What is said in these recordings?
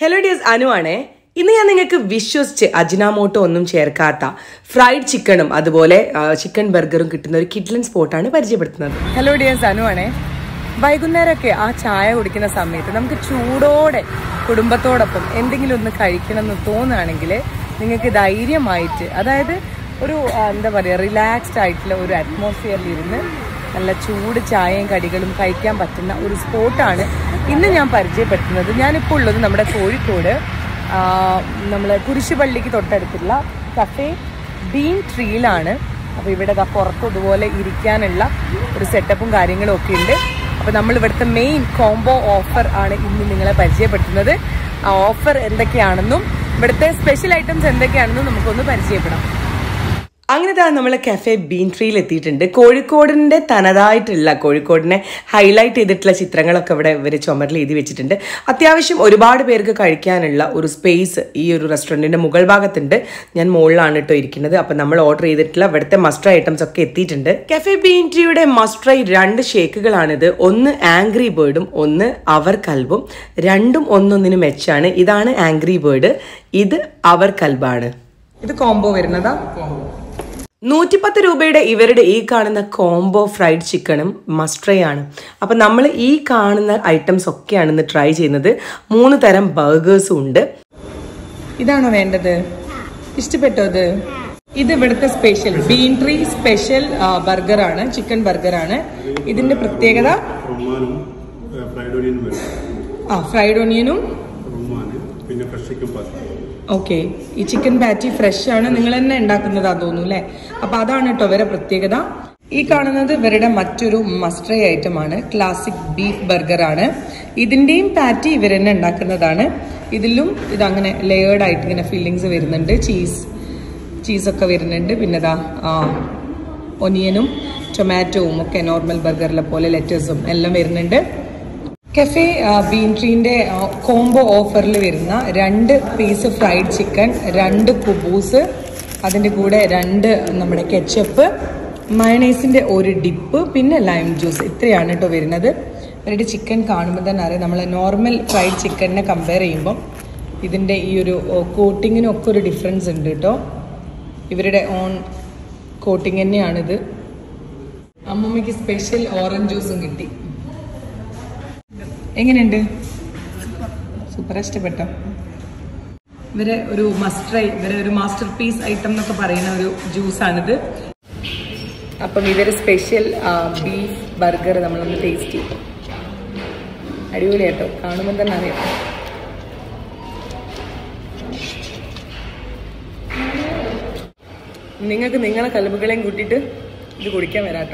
hello ഡിയസ് Anu ആണേ ഇന്ന് ഞാൻ നിങ്ങൾക്ക് വിശ്വസിച്ച് അജിനാമോട്ടോ ഒന്നും ചേർക്കാത്ത ഫ്രൈഡ് ചിക്കനും അതുപോലെ ചിക്കൻ ബർഗറും കിട്ടുന്ന ഒരു കിഡ്ലൻ സ്പോട്ടാണ് പരിചയപ്പെടുത്തുന്നത് ഹലോ ഡിയസ് അനു ആണേ വൈകുന്നേരമൊക്കെ ആ ചായ കുടിക്കുന്ന സമയത്ത് നമുക്ക് ചൂടോടെ കുടുംബത്തോടൊപ്പം എന്തെങ്കിലും ഒന്ന് കഴിക്കണം എന്ന് തോന്നുകയാണെങ്കിൽ നിങ്ങൾക്ക് ധൈര്യമായിട്ട് അതായത് ഒരു ആ, എന്താ പറയുക റിലാക്സ്ഡ് ആയിട്ടുള്ള ഒരു അറ്റ്മോസ്ഫിയറിൽ ഇരുന്ന് നല്ല ചൂട് ചായയും കടികളും കഴിക്കാൻ പറ്റുന്ന ഒരു സ്പോട്ടാണ് ഇന്ന് ഞാൻ പരിചയപ്പെടുത്തുന്നത് ഞാനിപ്പോൾ ഉള്ളത് നമ്മുടെ കോഴിക്കോട് നമ്മൾ കുരിശുപള്ളിക്ക് തൊട്ടടുത്തുള്ള കഫേ ബീൻ ട്രീയിലാണ് അപ്പോൾ ഇവിടെ ദാ പുറത്ത് ഇതുപോലെ ഇരിക്കാനുള്ള ഒരു സെറ്റപ്പും കാര്യങ്ങളും ഒക്കെ ഉണ്ട് അപ്പോൾ നമ്മൾ ഇവിടുത്തെ മെയിൻ കോംബോ ഓഫർ ആണ് ഇന്ന് നിങ്ങളെ പരിചയപ്പെടുത്തുന്നത് ആ ഓഫർ എന്തൊക്കെയാണെന്നും ഇവിടുത്തെ സ്പെഷ്യൽ ഐറ്റംസ് എന്തൊക്കെയാണെന്നും നമുക്കൊന്ന് പരിചയപ്പെടാം അങ്ങനെ താ നമ്മൾ കഫേ ബീൻ ട്രീയിൽ എത്തിയിട്ടുണ്ട് കോഴിക്കോടിൻ്റെ തനതായിട്ടുള്ള കോഴിക്കോടിനെ ഹൈലൈറ്റ് ചെയ്തിട്ടുള്ള ചിത്രങ്ങളൊക്കെ ഇവിടെ ഇവർ ചുമരിൽ എഴുതി വെച്ചിട്ടുണ്ട് അത്യാവശ്യം ഒരുപാട് പേർക്ക് കഴിക്കാനുള്ള ഒരു സ്പേസ് ഈ ഒരു റെസ്റ്റോറൻറ്റിൻ്റെ മുകൾ ഭാഗത്തുണ്ട് ഞാൻ മുകളിലാണ് കേട്ടോ ഇരിക്കുന്നത് അപ്പം നമ്മൾ ഓർഡർ ചെയ്തിട്ടുള്ള ഇവിടുത്തെ മസ്റ്റർ ഐറ്റംസ് ഒക്കെ എത്തിയിട്ടുണ്ട് കഫേ ബീൻ ട്രീയുടെ മസ്റ്റർ രണ്ട് ഷേക്കുകളാണിത് ഒന്ന് ആംഗ്രി ബേർഡും ഒന്ന് അവർ കൽബും രണ്ടും ഒന്നൊന്നിന് മെച്ചാണ് ഇതാണ് ആംഗ്രി ബേർഡ് ഇത് അവർ കൽബാണ് ഇത് കോംബോ വരുന്നതാ നൂറ്റിപ്പത്ത് രൂപയുടെ ഇവരുടെ ഈ കാണുന്ന കോംബോ ഫ്രൈഡ് ചിക്കനും മസ്ട്രേ ആണ് അപ്പം നമ്മൾ ഈ കാണുന്ന ഐറ്റംസ് ഒക്കെയാണ് ഇന്ന് ട്രൈ ചെയ്യുന്നത് മൂന്ന് തരം ബർഗേഴ്സും ഉണ്ട് ഇതാണോ വേണ്ടത് ഇഷ്ടപ്പെട്ടോ ഇത് ഇത് ഇവിടുത്തെ special bean tree special burger ആണ് ചിക്കൻ ബർഗർ ആണ് ഇതിന്റെ പ്രത്യേകത റുമാനും ഫ്രൈഡ് ഓണിയനും വരും ആ ഫ്രൈഡ് ഓണിയനും റുമാന് പിന്നെ ഫ്രഷ് ചിക്കൻ പാസ്ത ഓക്കെ ഈ ചിക്കൻ പാറ്റി ഫ്രഷ് ആണ് നിങ്ങൾ തന്നെ ഉണ്ടാക്കുന്നതാ തോന്നുന്നു അല്ലേ അപ്പൊ അതാണ് കേട്ടോ ഇവരെ പ്രത്യേകത ഈ കാണുന്നത് ഇവരുടെ മറ്റൊരു മസ്റ്റർ ഐറ്റം ആണ് ക്ലാസിക് ബീഫ് ബർഗർ ആണ് ഇതിന്റെയും പാറ്റി ഇവർ തന്നെ ഉണ്ടാക്കുന്നതാണ് ഇതിലും ഇതങ്ങനെ ലെയേർഡ് ആയിട്ട് ഇങ്ങനെ ഫില്ലിങ്സ് വരുന്നുണ്ട് ചീസ് ചീസൊക്കെ വരുന്നുണ്ട് പിന്നെ ഇതാ ഒനിയനും ടൊമാറ്റോവും ഒക്കെ നോർമൽ ബർഗറിലെ പോലെ ലെറ്റേഴ്സും എല്ലാം വരുന്നുണ്ട് കഫേ ബീൻ ട്രീൻ്റെ കോംബോ ഓഫറിൽ വരുന്ന രണ്ട് പീസ് ഫ്രൈഡ് ചിക്കൻ രണ്ട് കുബൂസ് അതിൻ്റെ കൂടെ രണ്ട് നമ്മുടെ കെച്ചപ്പ് മയണൈസിൻ്റെ ഒരു ഡിപ്പ് പിന്നെ ലൈം ജ്യൂസ് ഇത്രയാണ് കേട്ടോ വരുന്നത് ഇവരുടെ ചിക്കൻ കാണുമ്പോൾ തന്നെ അറിയാം നമ്മൾ നോർമൽ ഫ്രൈഡ് ചിക്കനെ കമ്പയർ ചെയ്യുമ്പം ഇതിൻ്റെ ഈ ഒരു കോട്ടിങ്ങിനൊക്കെ ഒരു ഡിഫറൻസ് ഉണ്ട് കേട്ടോ ഇവരുടെ ഓൺ കോട്ടിങ് തന്നെയാണിത് അമ്മമ്മയ്ക്ക് സ്പെഷ്യൽ ഓറഞ്ച് ജ്യൂസും കിട്ടി എങ്ങനെയുണ്ട് സൂപ്പർ ഇഷ്ടപ്പെട്ടോ ഇവരെ ഒരു മസ്റ്റർ ഇവരെ ഒരു മാസ്റ്റർ പീസ് ഐറ്റം എന്നൊക്കെ പറയുന്ന ഒരു ജ്യൂസാണിത് അപ്പം ഇവര് സ്പെഷ്യൽ ബീഫ് ബർഗർ നമ്മളൊന്ന് ടേസ്റ്റ് ചെയ്യും അടിപൊളിയാട്ടോ കാണുമ്പോൾ തന്നെ അറിയാം നിങ്ങൾക്ക് നിങ്ങളെ കലബുകളെയും കൂട്ടിയിട്ട് ഇത് കുടിക്കാൻ വരാട്ടോ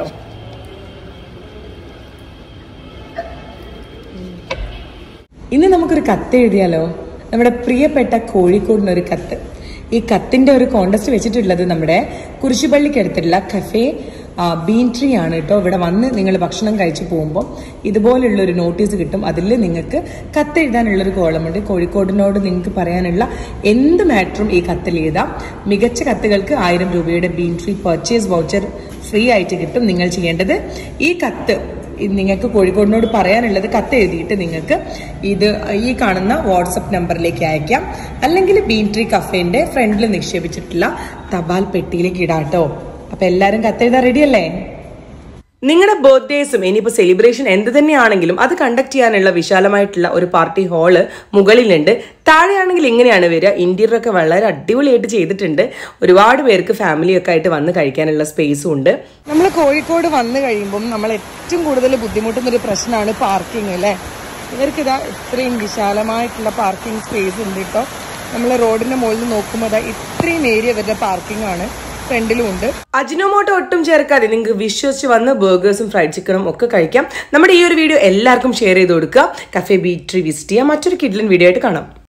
ഇന്ന് നമുക്കൊരു കത്ത് എഴുതിയാലോ നമ്മുടെ പ്രിയപ്പെട്ട കോഴിക്കോടിനൊരു കത്ത് ഈ കത്തിന്റെ ഒരു കോണ്ടസ്റ്റ് വെച്ചിട്ടുള്ളത് നമ്മുടെ കുരിശുപള്ളിക്കടുത്തുള്ള കഫേ ആ, ബീൻ ട്രീ ആണ് കേട്ടോ ഇവിടെ വന്ന് നിങ്ങൾ ഭക്ഷണം കഴിച്ചു പോകുമ്പോൾ ഇതുപോലുള്ള ഒരു നോട്ടീസ് കിട്ടും അതിൽ നിങ്ങൾക്ക് കത്ത് എഴുതാനുള്ള ഒരു കോളമുണ്ട് കോഴിക്കോടിനോട് നിങ്ങൾക്ക് പറയാനുള്ള എന്ത് മാറ്ററും ഈ കത്തിൽ എഴുതാം മികച്ച കത്തുകൾക്ക് ആയിരം രൂപയുടെ bean tree purchase voucher free ആയിട്ട് കിട്ടും നിങ്ങൾ ചെയ്യേണ്ടത് ഈ കത്ത് ഇത് നിങ്ങൾക്ക് കോഴിക്കോടിനോട് പറയാനുള്ളത് കത്ത് എഴുതിയിട്ട് നിങ്ങൾക്ക് ഇത് ഈ കാണുന്ന വാട്സപ്പ് നമ്പറിലേക്ക് അയക്കാം അല്ലെങ്കിൽ ബീൻ ട്രീ കഫേന്റെ ഫ്രണ്ടിൽ നിക്ഷേപിച്ചിട്ടുള്ള തപാൽ പെട്ടിയിലേക്ക് ഇടാട്ടോ അപ്പൊ എല്ലാരും കത്തെഴുതാൻ റെഡിയല്ലേ നിങ്ങളുടെ ബർത്ത്ഡേസും ഇനിയിപ്പോൾ സെലിബ്രേഷൻ എന്ത് തന്നെയാണെങ്കിലും അത് കണ്ടക്ട് ചെയ്യാനുള്ള വിശാലമായിട്ടുള്ള ഒരു പാർട്ടി ഹാള് മുകളിലുണ്ട് താഴെയാണെങ്കിൽ ഇങ്ങനെയാണ് വരിക ഇന്റീരിയർ ഒക്കെ വളരെ അടിപൊളിയായിട്ട് ചെയ്തിട്ടുണ്ട് ഒരുപാട് പേർക്ക് ഫാമിലിയൊക്കെ ആയിട്ട് വന്ന് കഴിക്കാനുള്ള സ്പേസും ഉണ്ട് നമ്മൾ കോഴിക്കോട് വന്നു കഴിയുമ്പം നമ്മൾ ഏറ്റവും കൂടുതൽ ബുദ്ധിമുട്ടുന്ന ഒരു പ്രശ്നമാണ് പാർക്കിംഗ് അല്ലേ ഇവർക്ക് ഇതാ ഇത്രയും വിശാലമായിട്ടുള്ള പാർക്കിംഗ് സ്പേസ് ഉണ്ട് കേട്ടോ നമ്മൾ റോഡിന്റെ മുകളിൽ നോക്കുമ്പോൾ അതാ ഇത്രയും ഏരിയ ഇവരുടെ പാർക്കിംഗ് ആണ് ഫ്രണ്ടിലും ഉണ്ട് അജിനോമോട്ടോ ഒട്ടും ചേർക്കാതെ നിങ്ങൾക്ക് വിശ്വസിച്ച് വന്ന് ബർഗേഴ്സും ഫ്രൈഡ് ചിക്കനും ഒക്കെ കഴിക്കാം നമ്മുടെ ഈ ഒരു വീഡിയോ എല്ലാവർക്കും ഷെയർ ചെയ്ത് കൊടുക്കുക കഫേ ബീറ്റ് വിസിറ്റ് ചെയ്യാം മറ്റൊരു കിഡ്ലൻ വീഡിയോ ആയിട്ട് കാണാം